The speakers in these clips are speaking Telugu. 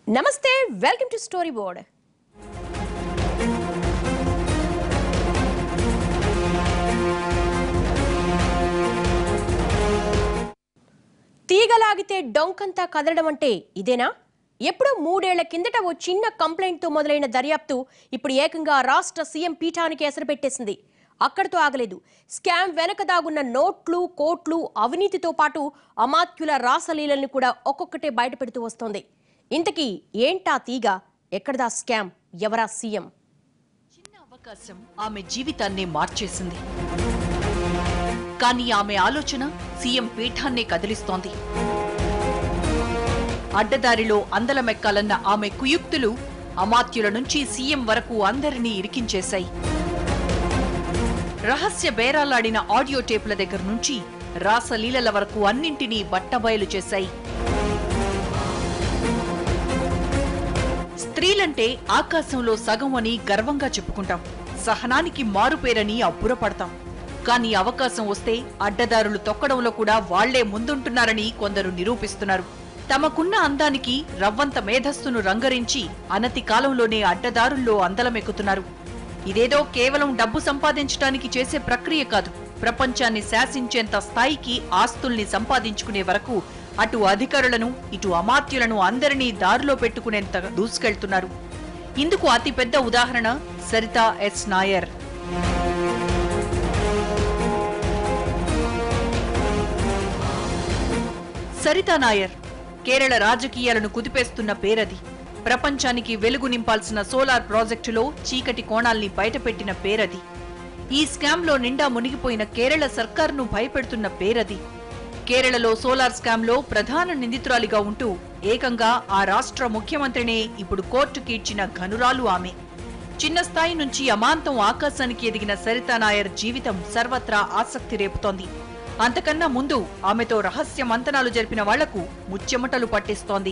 నమస్తే వెల్కమ్ టు స్టోరీ బోర్డ్ తీగలాగితే డొంకంతా కదలడం అంటే ఇదేనా ఎప్పుడో మూడేళ్ల కిందట ఓ చిన్న కంప్లైంట్తో మొదలైన దర్యాప్తు ఇప్పుడు ఏకంగా రాష్ట్ర సీఎం పీఠానికి ఎసరు పెట్టేసింది అక్కడితో ఆగలేదు స్కామ్ వెనక దాగున్న నోట్లు కోట్లు అవినీతితో పాటు అమాత్యుల రాసలీలల్ని కూడా ఒక్కొక్కటే బయటపెడుతూ వస్తోంది ఇంతకీ ఏంటా తీగ ఎక్కడదా స్కామ్ ఎవరా సీఎం చిన్న అవకాశం ఆమె జీవితాన్నే మార్చేసింది కానీ ఆమె ఆలోచన సీఎం పీఠాన్నే కదిలిస్తోంది అడ్డదారిలో అందలమెక్కాలన్న ఆమె కుయుక్తులు అమాత్యుల నుంచి సీఎం వరకు అందరినీ ఇరికించేశాయి రహస్య బేరాలాడిన ఆడియో టేపుల దగ్గర నుంచి రాసలీలల వరకు అన్నింటినీ బట్టబయలు చేశాయి స్త్రీలంటే ఆకాశంలో సగం అని గర్వంగా చెప్పుకుంటాం సహనానికి మారుపేరని అబ్బురపడతాం కానీ అవకాశం వస్తే అడ్డదారులు తొక్కడంలో కూడా వాళ్లే ముందుంటున్నారని కొందరు నిరూపిస్తున్నారు తమకున్న అందానికి రవ్వంత మేధస్సును రంగరించి అనతి కాలంలోనే అడ్డదారుల్లో అందలమెక్కుతున్నారు ఇదేదో కేవలం డబ్బు సంపాదించడానికి చేసే ప్రక్రియ కాదు ప్రపంచాన్ని శాసించేంత స్థాయికి ఆస్తుల్ని సంపాదించుకునే వరకు అటు అధికారులను ఇటు అమాత్యులను అందరినీ దారిలో పెట్టుకునేంత దూసుకెళ్తున్నారు ఇందుకు అతిపెద్ద ఉదాహరణ సరితా ఎస్ నాయర్ సరితా నాయర్ కేరళ రాజకీయాలను కుదిపేస్తున్న పేరది ప్రపంచానికి వెలుగు నింపాల్సిన సోలార్ ప్రాజెక్టులో చీకటి కోణాల్ని బయటపెట్టిన పేరది ఈ స్కామ్లో నిండా మునిగిపోయిన కేరళ సర్కార్ను భయపెడుతున్న పేరది కేరళలో సోలార్ స్కామ్లో ప్రధాన నిందితురాలిగా ఉంటూ ఏకంగా ఆ రాష్ట్ర ముఖ్యమంత్రినే ఇప్పుడు కోర్టుకి ఇచ్చిన ఘనురాలు ఆమె చిన్న స్థాయి నుంచి అమాంతం ఆకాశానికి ఎదిగిన సరితా నాయర్ జీవితం సర్వత్రా ఆసక్తి రేపుతోంది అంతకన్నా ముందు ఆమెతో రహస్య మంతనాలు జరిపిన వాళ్లకు ముచ్చెమటలు పట్టిస్తోంది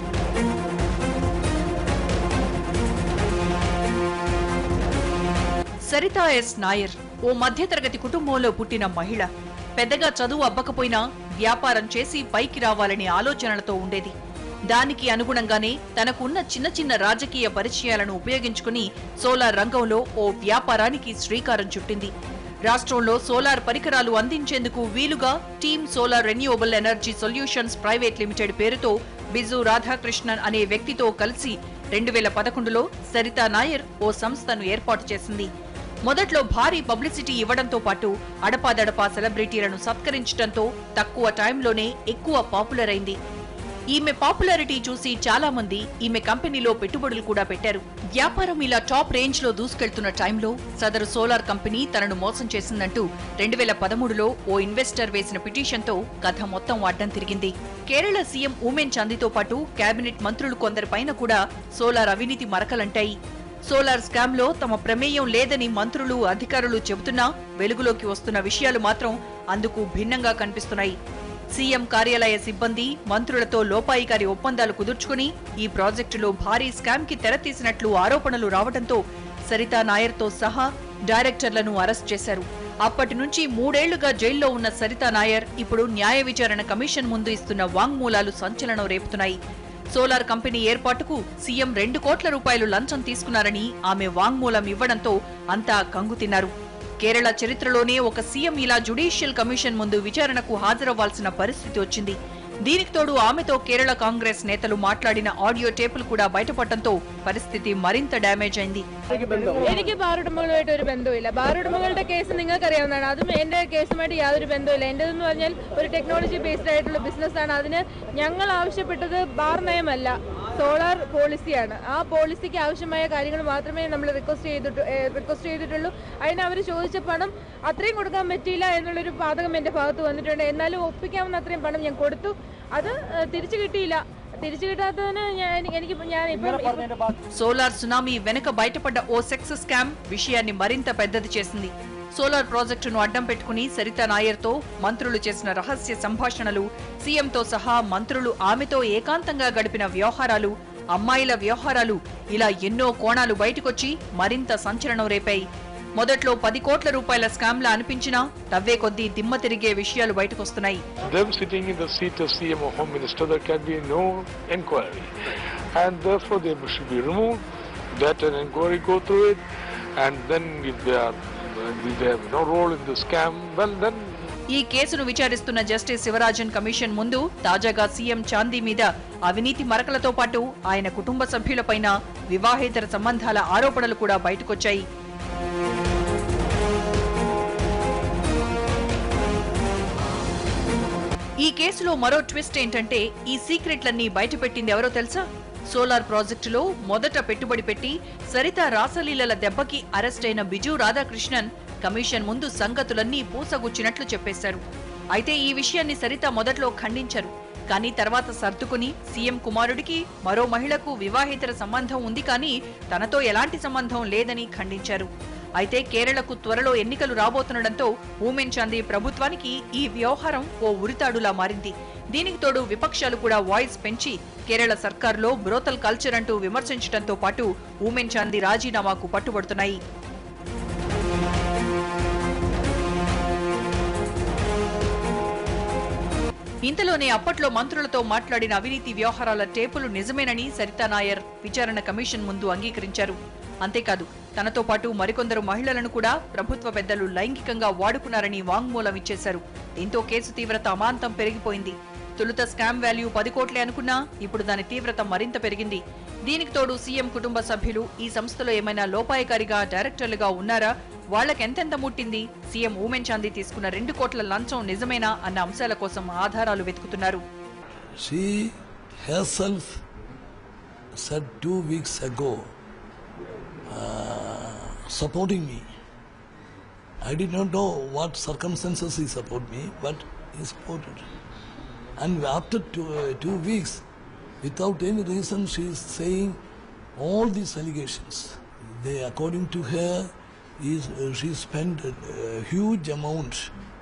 సరితా ఎస్ నాయర్ ఓ మధ్యతరగతి కుటుంబంలో పుట్టిన మహిళ పెద్దగా చదువు అబ్బకపోయినా వ్యాపారం చేసి పైకి రావాలనే ఆలోచనలతో ఉండేది దానికి అనుగుణంగానే తనకున్న చిన్న చిన్న రాజకీయ పరిచయాలను ఉపయోగించుకుని సోలార్ రంగంలో ఓ వ్యాపారానికి శ్రీకారం చుట్టింది రాష్ట్రంలో సోలార్ పరికరాలు అందించేందుకు వీలుగా team solar renewable energy solutions private limited పేరుతో బిజు రాధాకృష్ణన్ అనే వ్యక్తితో కలిసి రెండు వేల పదకొండులో సరితా నాయర్ ఓ సంస్థను ఏర్పాటు చేసింది మొదట్లో భారీ పబ్లిసిటీ ఇవ్వడంతో పాటు అడపాదడపా సెలబ్రిటీలను సత్కరించడంతో తక్కువ టైంలోనే ఎక్కువ పాపులర్ అయింది ఈమె పాపులారిటీ చూసి చాలా మంది ఈమె కంపెనీలో పెట్టుబడులు కూడా పెట్టారు వ్యాపారం ఇలా టాప్ రేంజ్ లో దూసుకెళ్తున్న టైంలో సదరు సోలార్ కంపెనీ తనను మోసం చేసిందంటూ రెండు వేల పదమూడులో ఓ ఇన్వెస్టర్ వేసిన పిటిషన్తో కథ మొత్తం అడ్డం తిరిగింది కేరళ సీఎం ఉమెన్ చందీతో పాటు కేబినెట్ మంత్రులు కొందరిపైన కూడా సోలార్ అవినీతి మరకలంటాయి సోలార్ స్కామ్ లో తమ ప్రమేయం లేదని మంత్రులు అధికారులు చెబుతున్నా వెలుగులోకి వస్తున్న విషయాలు మాత్రం అందుకు భిన్నంగా కనిపిస్తున్నాయి సీఎం కార్యాలయ సిబ్బంది మంత్రులతో లోపాయికారి ఒప్పందాలు కుదుర్చుకుని ఈ ప్రాజెక్టులో భారీ స్కామ్ కి తెరతీసినట్లు ఆరోపణలు రావడంతో సరితా నాయర్తో సహా డైరెక్టర్లను అరెస్ట్ చేశారు అప్పటి నుంచి మూడేళ్లుగా జైల్లో ఉన్న సరితా నాయర్ ఇప్పుడు న్యాయ విచారణ కమిషన్ ముందు ఇస్తున్న వాంగ్మూలాలు సంచలనం రేపుతున్నాయి సోలార్ కంపెనీ ఏర్పాటుకు సీఎం రెండు కోట్ల రూపాయలు లంచం తీసుకున్నారని ఆమె వాంగ్మూలం ఇవ్వడంతో అంతా కంగుతిన్నారు కేరళ చరిత్రలోనే ఒక సీఎం ఇలా జుడిషియల్ కమిషన్ ముందు విచారణకు హాజరవ్వాల్సిన పరిస్థితి వచ్చింది దీనికి తోడు ఆమెతో కేరళ కాంగ్రెస్ నేతలు മാట్లాడిన ఆడియో టేపులు కూడా బయటపడటంతో പരിസ്ഥിതി മరింత ഡാമേജ് അయింది എനിക്ക് ബാർ ഉടമകളുമായിട്ട് ഒരു ബന്ധവുമില്ല ബാർ ഉടമകളുടെ കേസ് നിങ്ങൾക്ക് അറിയാവുന്നതാണ് അതും എന്റെ കേസുമായിട്ട് യാതൊരു ബന്ധവുമില്ല എന്റേതെന്ന് പറഞ്ഞാൽ ഒരു ടെക്നോളജി ബേസ്ഡ് ആയിട്ടുള്ള ബിസിനസ്സാണ് അതിന് ഞങ്ങൾ ആവശ്യപ്പെട്ടത് ബാർ നയമല്ല സോളാർ പോളിസിയാണ് ആ പോളിസിക്ക് ആവശ്യമായ കാര്യങ്ങൾ മാത്രമേ നമ്മൾ റിക്വസ്റ്റ് ചെയ്തിട്ട് റിക്വസ്റ്റ് ചെയ്തിട്ടുള്ളൂ അതിന് അവർ ചോദിച്ച പണം അത്രയും കൊടുക്കാൻ പറ്റിയില്ല എന്നുള്ളൊരു പാതകം എൻ്റെ ഭാഗത്ത് വന്നിട്ടുണ്ട് എന്നാലും ഒപ്പിക്കാവുന്ന അത്രയും പണം ഞാൻ കൊടുത്തു അത് ഏഹ്, തിരിച്ചു കിട്ടിയില്ല തിരിച്ചു കിട്ടാത്തതിന് ഞാൻ എനിക്ക് ഞാൻ ഇപ്പം సోలార్ సునామీ వెనుక బయటపడ్డ ఓ సెక్స్ స్కామ్ విషయాన్ని మరింత పెద్దది చేసింది సోలార్ ప్రాజెక్టును అడ్డం పెట్టుకుని సరితా నాయర్తో మంత్రులు చేసిన రహస్య సంభాషణలు సీఎంతో సహా మంత్రులు ఆమెతో ఏకాంతంగా గడిపిన వ్యవహారాలు అమ్మాయిల వ్యవహారాలు ఇలా ఎన్నో కోణాలు బయటకొచ్చి మరింత సంచలనం రేపాయి మొదట్లో పది కోట్ల రూపాయల స్కామ్లా అనిపించినా తవ్వే కొద్దీ దిమ్మ తిరిగే విషయాలు బయటకొస్తున్నాయి them sitting in the seat of CM or Home Minister, there can be no inquiry. and therefore they should be removed. Let an inquiry go through it, and then if they are if they have no role in the scam, well then ఈ కేసును విచారిస్తున్న జస్టిస్ శివరాజన్ కమిషన్ ముందు తాజాగా సీఎం చాందీ మీద అవినీతి మరకలతో పాటు ఆయన కుటుంబ సభ్యులపైన వివాహేతర సంబంధాల ఆరోపణలు కూడా బయటకొచ్చాయి ఈ కేసులో మరో ట్విస్ట్ ఏంటంటే ఈ సీక్రెట్లన్నీ బయటపెట్టింది ఎవరో తెలుసా సోలార్ ప్రాజెక్టులో మొదట పెట్టుబడి పెట్టి సరిత రాసలీలల దెబ్బకి అరెస్ట్ అయిన బిజు రాధాకృష్ణన్ కమిషన్ ముందు సంగతులన్నీ పూసగుచ్చినట్లు చెప్పేశారు అయితే ఈ విషయాన్ని సరిత మొదట్లో ఖండించారు కానీ తర్వాత సర్దుకుని సీఎం కుమారుడికి మరో మహిళకు వివాహేతర సంబంధం ఉంది కానీ తనతో ఎలాంటి సంబంధం లేదని ఖండించారు అయితే కేరళకు త్వరలో ఎన్నికలు రాబోతుండటంతో ఊమెన్ చాందీ ప్రభుత్వానికి ఈ వ్యవహారం ఓ ఉరితాడులా మారింది దీనికి తోడు విపక్షాలు కూడా వాయిస్ పెంచి కేరళ సర్కారులో బ్రోతల్ కల్చర్ అంటూ విమర్శించడంతో పాటు ఊమెన్ చాందీ రాజీనామాకు పట్టుబడుతున్నాయి ఇంతలోనే అప్పట్లో మంత్రులతో మాట్లాడిన అవినీతి వ్యవహారాల టేపులు నిజమేనని సరితా నాయర్ విచారణ కమిషన్ ముందు అంగీకరించారు అంతేకాదు తనతో పాటు మరికొందరు మహిళలను కూడా ప్రభుత్వ పెద్దలు లైంగికంగా వాడుకున్నారని వాంగ్మూలం ఇచ్చేశారు దీంతో కేసు తీవ్రత అమాంతం పెరిగిపోయింది తొలుత స్కామ్ వాల్యూ పది కోట్లే అనుకున్నా ఇప్పుడు దాని తీవ్రత మరింత పెరిగింది దీనికి తోడు సీఎం కుటుంబ సభ్యులు ఈ సంస్థలో ఏమైనా లోపాయకారిగా డైరెక్టర్లుగా ఉన్నారా వాళ్ళకెంతెంత ముట్టింది సీఎం ఊమెన్ చాందీ తీసుకున్న రెండు కోట్ల లంచం నిజమేనా అన్న అంశాల కోసం ఆధారాలు వెతుకుతున్నారు She herself said two weeks ago, uh, supporting me. I did not know what circumstances he supported me, but he supported. And after two, uh, two weeks, without any reason, she is saying all these allegations. They, according to her, is uh, she spent a, a huge amount.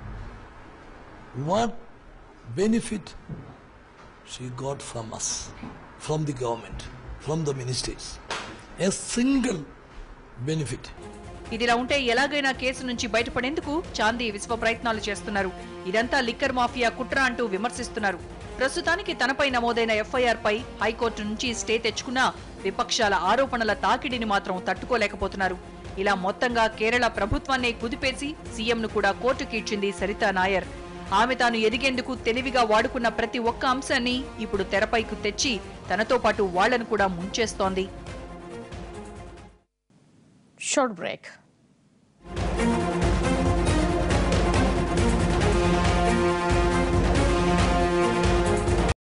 What benefit she got from us, from the government, from the ministers. A single benefit. ఇదిలా ఉంటే ఎలాగైనా కేసు నుంచి బయటపడేందుకు చాందీ విశ్వ ప్రయత్నాలు చేస్తున్నారు ఇదంతా లిక్కర్ మాఫియా కుట్ర అంటూ విమర్శిస్తున్నారు ప్రస్తుతానికి తనపై నమోదైన ఎఫ్ఐఆర్ పై హైకోర్టు నుంచి స్టే తెచ్చుకున్నా విపక్షాల ఆరోపణల తాకిడిని మాత్రం తట్టుకోలేకపోతున్నారు ఇలా మొత్తంగా కేరళ ప్రభుత్వాన్నే కుదిపేసి సీఎంను కూడా కోర్టుకి ఇచ్చింది సరితా నాయర్ ఆమె తాను ఎదిగేందుకు తెలివిగా వాడుకున్న ప్రతి ఒక్క అంశాన్ని ఇప్పుడు తెరపైకి తెచ్చి తనతో పాటు వాళ్లను కూడా ముంచేస్తోంది షార్ట్ బ్రేక్